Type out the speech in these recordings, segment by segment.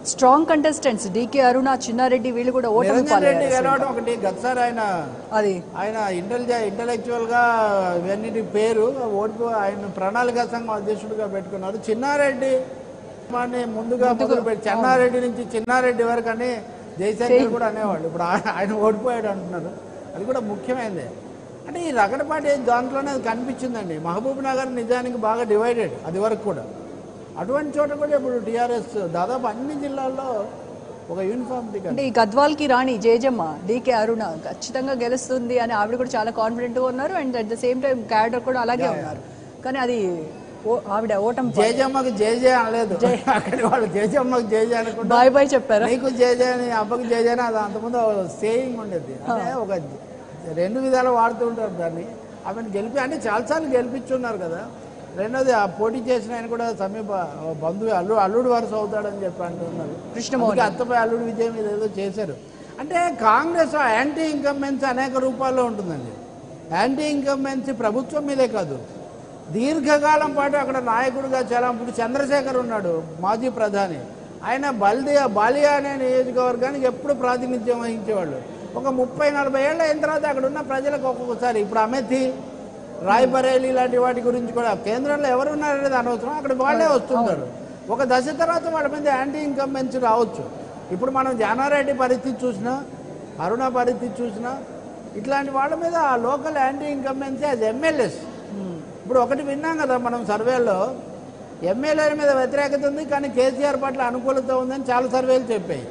Strong contestants D K Aruna Chinnareddy వీళ్ళు కూడా ఓటమి నిరంజన్ రెడ్డి పాలయ్యారు గెలవడం ఒకటి గతసారి ఆయన అది ఆయన ఇంటెలిజె ఇంటలెక్చువల్ గా ఇవన్నిటి పేరు ఓడిపో ఆయన ప్రణాళిక సంఘం అధ్యక్షుడిగా పెట్టుకున్నారు చిన్నారెడ్డి వాడిని ముందుగా మొదలు పెట్టి చెన్నారెడ్డి నుంచి చిన్నారెడ్డి వరకు అని జయశంకర్ కూడా అనేవాళ్ళు ఇప్పుడు ఆయన ఆయన ఓడిపోయాడు అంటున్నారు అది కూడా ముఖ్యమైనదే అంటే ఈ రగడపాటి దాంట్లోనే అది కనిపించిందండి మహబూబ్ నగర్ నిజానికి బాగా డివైడెడ్ అది వరకు కూడా అటువంటి చోట కూడా ఇప్పుడు టీఆర్ఎస్ దాదాపు అన్ని జిల్లాల్లో ఒక యూనిఫామిటీ అంటే ఈ గద్వాల్కి రాణి జేజమ్మ డీకే అరుణ ఖచ్చితంగా గెలుస్తుంది అని ఆవిడ కూడా చాలా కాన్ఫిడెంట్ గా ఉన్నారు and at the same time cadre కూడా అలాగే ఉన్నారు కానీ అది ఓ- ఆవిడ ఓటమి జేజమ్మకి జేజే అనలేదు అక్కడ వాళ్ళు జేజమ్మకి జేజే అనుకుంటా బాయ్ బాయ్ చెప్పారా నీకు జేజే అని అబ్బకి జేజే అని అది అంతకుముందు సేయింగ్ ఉండేది అంటే ఒక రెండు విధాలు వాడుతూ ఉంటారు దాన్ని ఆమెను గెలిపి అంటే చాలాసార్లు గెలిపించున్నారు కదా రెండోది ఆ పోటీ చేసిన ఆయన కూడా సమీప బంధువు అల్లు అల్లుడు వరుస అవుతాడని చెప్పి అంటున్నారు కృష్ణమోహన్. అందుకే అత్తపై అల్లుడు విజయం మీద ఏదో చేశారు అంటే కాంగ్రెస్ యాంటీ ఇన్కంబెన్సీ అనేక రూపాల్లో ఉంటుందండి యాంటీ ఇన్కంబెన్సీ ప్రభుత్వం మీదే కాదు దీర్ఘకాలం పాటు అక్కడ నాయకుడిగా చాలా ఇప్పుడు చంద్రశేఖర్ ఉన్నాడు మాజీ ప్రధాని ఆయన బల్దియా బాలియా అనే నియోజకవర్గానికి ఎప్పుడు ప్రాతినిధ్యం వహించేవాళ్ళు ఒక ముప్పై నలభై ఏళ్ళ అయిన తర్వాత అక్కడ ఉన్న ప్రజలకు ఒక్కొక్కసారి ఇప్పుడు అమేథీ రాయ్బరేలీ లాంటి వాటి గురించి కూడా కేంద్రంలో ఎవరు ఉన్నారనేది అనవసరం అక్కడ వాళ్ళే వస్తుంటారు ఒక దశ తర్వాత వాళ్ళ మీద యాంటీ ఇన్కంబెన్సీ రావచ్చు ఇప్పుడు మనం జానారెడ్డి పరిస్థితి చూసినా అరుణ పరిస్థితి చూసినా ఇట్లాంటి వాళ్ళ మీద ఆ local anti incumbency as MLAs ఇప్పుడు ఒకటి విన్నాం కదా మనం సర్వేలో ఎమ్మెల్యేల మీద వ్యతిరేకత ఉంది కానీ కేసీఆర్ పట్ల అనుకూలత ఉందని చాలా సర్వేలు చెప్పాయి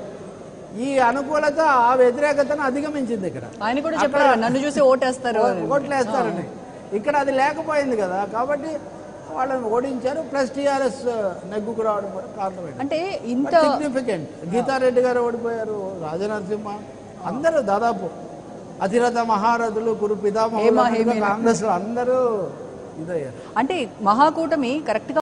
ఈ అనుకూలత ఆ వ్యతిరేకతను అధిగమించింది ఇక్కడ ఆయన కూడా చెప్పారు కదా, నన్ను చూసి ఓటేస్తారు అని. ఓట్లు వేస్తారని ఇక్కడ అది లేకపోయింది కదా కాబట్టి వాళ్ళని ఓడించారు ప్లస్ టీఆర్ఎస్ నెగ్గుకు రావడం కూడా కారణమైంది అంటే ఇంత సిగ్నిఫికెంట్ గీతారెడ్డి గారు ఓడిపోయారు రాజనరసింహ అందరూ దాదాపు అతిరథ మహారథులు కురు పితామహులు హేమ, అందరూ హేమీల. కాంగ్రెస్ లో అందరూ ఇదయ్యారు అంటే మహాకూటమి కరెక్ట్ గా